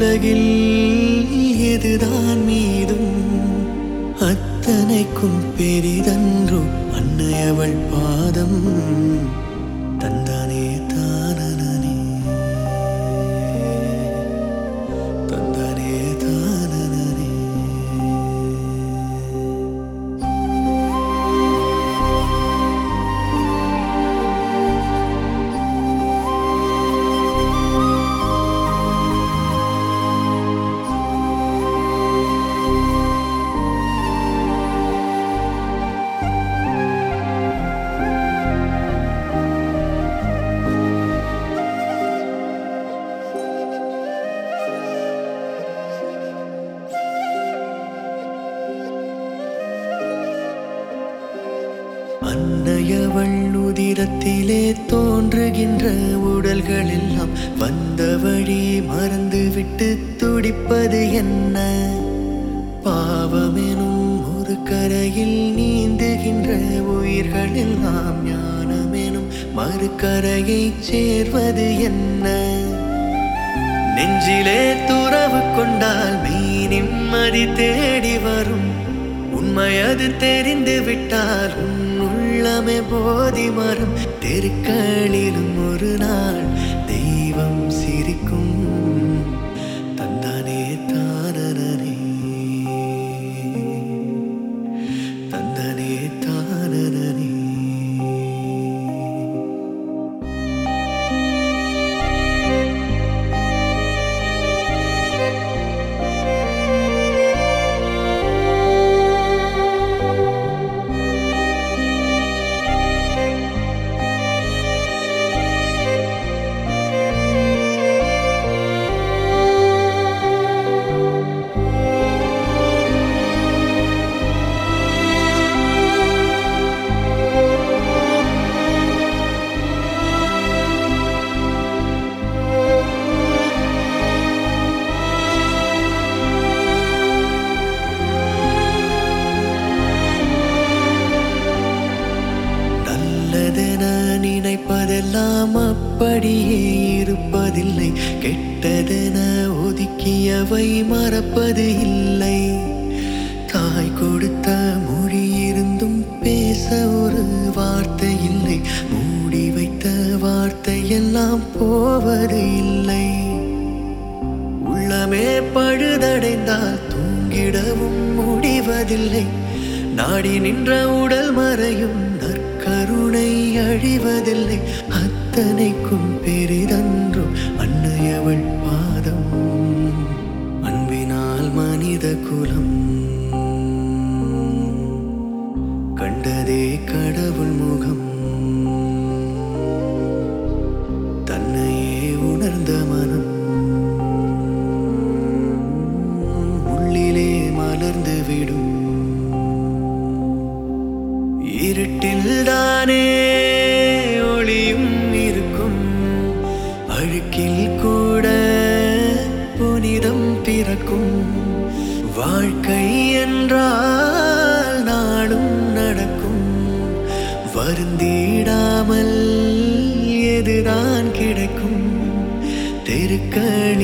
உலகில் எதுதான் மீதும் அத்தனைக்கும் பெரிதன்றோ அன்னையவள் பாதம் தந்தானே தானனே தந்தானே தானனே அன்னையவள் உதிரத்திலே தோன்றுகின்ற உடல்கள் எல்லாம் வந்த வழி மறந்துவிட்டு துடிப்பது என்ன பாவமெனும் ஒரு கரையில் நீந்துகின்ற உயிர்கள் எல்லாம் ஞானமெனும் மறுகரையை சேர்வது என்ன நெஞ்சிலே துறவு கொண்டால் மெய் நிம்மதி தேடி வரும் உண்மை அது தெரிந்து விட்டால் உன் உள்ளமே போதி மரம் தெருக்களிலும் ஒரு நாள் தெய்வம் சிரிக்கும் தந்தானே தானனே தந்தானே தானனே நல்லதென நினைப்பதெல்லாம் அப்படியே இருப்பதில்லை கெட்டதென ஒதுக்கியவை மறப்பது இல்லை தாய் கொடுத்த மொழி இருந்தும் பேச ஒரு வார்த்தை இல்லை மூடி வைத்த வார்த்தையெல்லாம் போவது இல்லை உள்ளமே பழுதடைந்தால் தூங்கிடவும் முடிவதில்லை நாடி நின்ற உடல் மறையும் நற்கருணை அழிவதில்லை அத்தனைக்கும் பெரிதன்றோ அன்னையவள் பாதம் அன்பினால் மனித குலம் கண்டதே கடவுள் முகம் தன்னையே உணர்ந்த மனம் உள்ளிலே மலர்ந்து விடும் இருட்டில் தானே ஒளியும் இருக்கும் அழுக்கில் கூட புனிதம் பிறக்கும் வாழ்க்கை என்றால் நாளும் நடக்கும் வருந்திடாமல் எதுதான் கிடைக்கும் தெருக்களில்